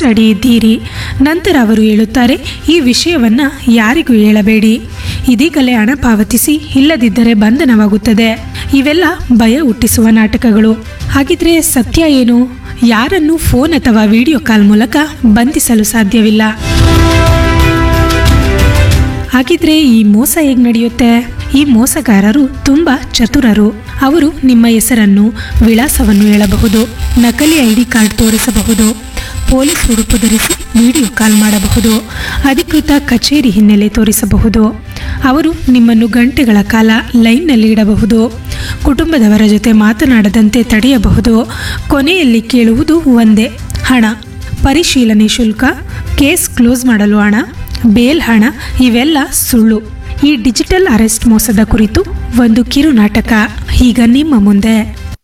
arrest ಅಡಿ ಇದ್ದೀರಿ ನಂತರ ಅವರು ಹೇಳುತ್ತಾರೆ ಈ ವಿಷಯವನ್ನು ಯಾರಿಗೂ ಹೇಳಬೇಡಿ ಇದೀಗಲೇ ಹಣ ಪಾವತಿಸಿ ಇಲ್ಲದಿದ್ದರೆ ಬಂಧನವಾಗುತ್ತದೆ ಇವೆಲ್ಲ ಭಯ ಹುಟ್ಟಿಸುವ ನಾಟಕಗಳು ಹಾಗಿದ್ರೆ ಸತ್ಯ ಏನು ಯಾರನ್ನು ಫೋನ್ ಅಥವಾ ವಿಡಿಯೋ ಕಾಲ್ ಮೂಲಕ ಬಂಧಿಸಲು ಸಾಧ್ಯವಿಲ್ಲ ಹಾಗಿದ್ರೆ ಈ ಮೋಸ ಹೇಗೆ ನಡೆಯುತ್ತೆ ಈ ಮೋಸಗಾರರು ತುಂಬಾ ಚತುರರು ಅವರು ನಿಮ್ಮ ಹೆಸರನ್ನು ವಿಳಾಸವನ್ನು ಹೇಳಬಹುದು ನಕಲಿ ಐ ಡಿ ಕಾರ್ಡ್ ತೋರಿಸಬಹುದು ಪೊಲೀಸ್ ಉಡುಪು ಧರಿಸಿ ವಿಡಿಯೋ ಕಾಲ್ ಮಾಡಬಹುದು ಅಧಿಕೃತ ಕಚೇರಿ ಹಿನ್ನೆಲೆ ತೋರಿಸಬಹುದು ಅವರು ನಿಮ್ಮನ್ನು ಗಂಟೆಗಳ ಕಾಲ ಲೈನ್ನಲ್ಲಿ ಇಡಬಹುದು ಕುಟುಂಬದವರ ಜೊತೆ ಮಾತನಾಡದಂತೆ ತಡೆಯಬಹುದು ಕೊನೆಯಲ್ಲಿ ಕೇಳುವುದು ಒಂದೇ ಹಣ ಪರಿಶೀಲನೆ ಶುಲ್ಕ ಕೇಸ್ ಕ್ಲೋಸ್ ಮಾಡಲು ಹಣ ಬೇಲ್ ಹಣ ಇವೆಲ್ಲ ಸುಳ್ಳು ಈ ಡಿಜಿಟಲ್ ಅರೆಸ್ಟ್ ಮೋಸದ ಕುರಿತು ಒಂದು ಕಿರು ನಾಟಕ ಈಗ ನಿಮ್ಮ ಮುಂದೆ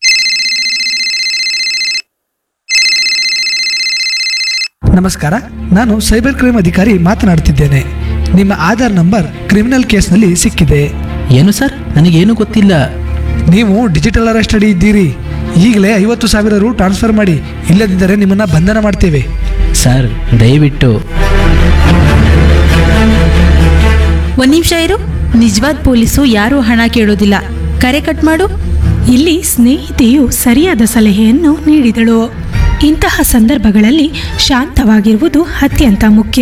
ನಮಸ್ಕಾರ ನಾನು ಸೈಬರ್ ಕ್ರೈಮ್ ಅಧಿಕಾರಿ ಮಾತನಾಡುತ್ತಿದ್ದೇನೆ ನಿಮ್ಮ ಆಧಾರ್ ನಂಬರ್ ಕ್ರಿಮಿನಲ್ ಕೇಸ್ನಲ್ಲಿ ಸಿಕ್ಕಿದೆ ಏನು ಸರ್ ನನಗೇನು ಗೊತ್ತಿಲ್ಲ ನೀವು ಡಿಜಿಟಲ್ ಅರೆಸ್ಟ್ ಅಡಿ ಇದ್ದೀರಿ ಈಗಲೇ ಐವತ್ತು ಸಾವಿರ ರು ಟ್ರಾನ್ಸ್ಫರ್ ಮಾಡಿ ಇಲ್ಲದಿದ್ದರೆ ನಿಮ್ಮನ್ನ ಬಂಧನ ಮಾಡ್ತೇವೆ ಸರ್ ದಯವಿಟ್ಟು ಒಂದ್ ನಿಮಿಷ ಇರು ನಿಜವಾದ ಪೊಲೀಸು ಯಾರೂ ಹಣ ಕೇಳೋದಿಲ್ಲ ಕರೆ ಕಟ್ ಮಾಡು ಇಲ್ಲಿ ಸ್ನೇಹಿತೆಯು ಸರಿಯಾದ ಸಲಹೆಯನ್ನು ನೀಡಿದಳು ಇಂತಹ ಸಂದರ್ಭಗಳಲ್ಲಿ ಶಾಂತವಾಗಿರುವುದು ಅತ್ಯಂತ ಮುಖ್ಯ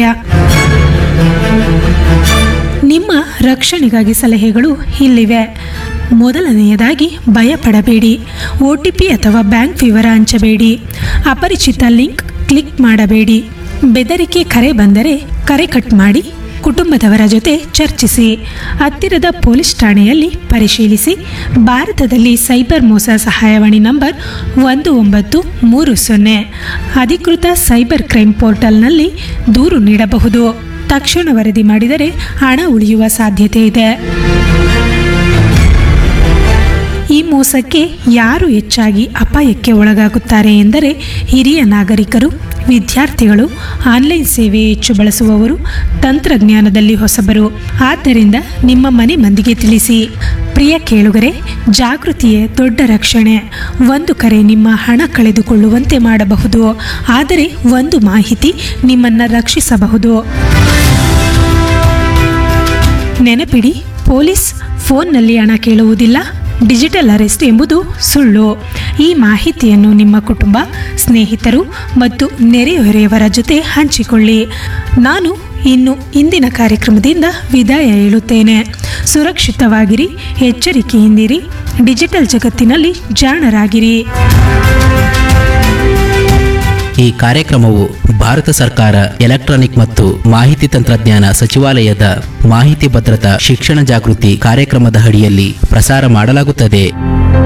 ನಿಮ್ಮ ರಕ್ಷಣೆಗಾಗಿ ಸಲಹೆಗಳು ಇಲ್ಲಿವೆ ಮೊದಲನೆಯದಾಗಿ ಭಯಪಡಬೇಡಿ ಒ ಟಿ ಪಿ ಅಥವಾ ಬ್ಯಾಂಕ್ ವಿವರ ಹಂಚಬೇಡಿ ಅಪರಿಚಿತ ಲಿಂಕ್ ಕ್ಲಿಕ್ ಮಾಡಬೇಡಿ ಬೆದರಿಕೆ ಕರೆ ಬಂದರೆ ಕರೆ ಕಟ್ ಮಾಡಿ ಕುಟುಂಬದವರ ಜೊತೆ ಚರ್ಚಿಸಿ ಹತ್ತಿರದ ಪೊಲೀಸ್ ಠಾಣೆಯಲ್ಲಿ ಪರಿಶೀಲಿಸಿ ಭಾರತದಲ್ಲಿ ಸೈಬರ್ ಮೋಸ ಸಹಾಯವಾಣಿ ನಂಬರ್ ಒಂದು ಒಂಬತ್ತು ಮೂರು ಸೊನ್ನೆ ಅಧಿಕೃತ ಸೈಬರ್ ಕ್ರೈಮ್ ಪೋರ್ಟಲ್ನಲ್ಲಿ ದೂರು ನೀಡಬಹುದು ತಕ್ಷಣ ವರದಿ ಮಾಡಿದರೆ ಹಣ ಉಳಿಯುವ ಸಾಧ್ಯತೆ ಇದೆ ಈ ಮೋಸಕ್ಕೆ ಯಾರು ಹೆಚ್ಚಾಗಿ ಅಪಾಯಕ್ಕೆ ಒಳಗಾಗುತ್ತಾರೆ ಎಂದರೆ ಹಿರಿಯ ನಾಗರಿಕರು ವಿದ್ಯಾರ್ಥಿಗಳು ಆನ್ಲೈನ್ ಸೇವೆ ಹೆಚ್ಚು ಬಳಸುವವರು ತಂತ್ರಜ್ಞಾನದಲ್ಲಿ ಹೊಸಬರು ಆದ್ದರಿಂದ ನಿಮ್ಮ ಮನೆ ಮಂದಿಗೆ ತಿಳಿಸಿ ಪ್ರಿಯ ಕೇಳುಗರೆ ಜಾಗೃತಿಯೇ ದೊಡ್ಡ ರಕ್ಷಣೆ ಒಂದು ಕರೆ ನಿಮ್ಮ ಹಣ ಕಳೆದುಕೊಳ್ಳುವಂತೆ ಮಾಡಬಹುದು ಆದರೆ ಒಂದು ಮಾಹಿತಿ ನಿಮ್ಮನ್ನು ರಕ್ಷಿಸಬಹುದು ನೆನಪಿಡಿ ಪೊಲೀಸ್ ಫೋನ್ನಲ್ಲಿ ಹಣ ಕೇಳುವುದಿಲ್ಲ ಡಿಜಿಟಲ್ ಅರೆಸ್ಟ್ ಎಂಬುದು ಸುಳ್ಳು ಈ ಮಾಹಿತಿಯನ್ನು ನಿಮ್ಮ ಕುಟುಂಬ ಸ್ನೇಹಿತರು ಮತ್ತು ನೆರೆಹೊರೆಯವರ ಜೊತೆ ಹಂಚಿಕೊಳ್ಳಿ ನಾನು ಇನ್ನು ಇಂದಿನ ಕಾರ್ಯಕ್ರಮದಿಂದ ವಿದಾಯ ಹೇಳುತ್ತೇನೆ ಸುರಕ್ಷಿತವಾಗಿರಿ ಎಚ್ಚರಿಕೆಯಿಂದಿರಿ ಡಿಜಿಟಲ್ ಜಗತ್ತಿನಲ್ಲಿ ಜಾಣರಾಗಿರಿ ಈ ಕಾರ್ಯಕ್ರಮವು ಭಾರತ ಸರ್ಕಾರ ಎಲೆಕ್ಟ್ರಾನಿಕ್ ಮತ್ತು ಮಾಹಿತಿ ತಂತ್ರಜ್ಞಾನ ಸಚಿವಾಲಯದ ಮಾಹಿತಿ ಭದ್ರತಾ ಶಿಕ್ಷಣ ಜಾಗೃತಿ ಕಾರ್ಯಕ್ರಮದ ಅಡಿಯಲ್ಲಿ ಪ್ರಸಾರ ಮಾಡಲಾಗುತ್ತದೆ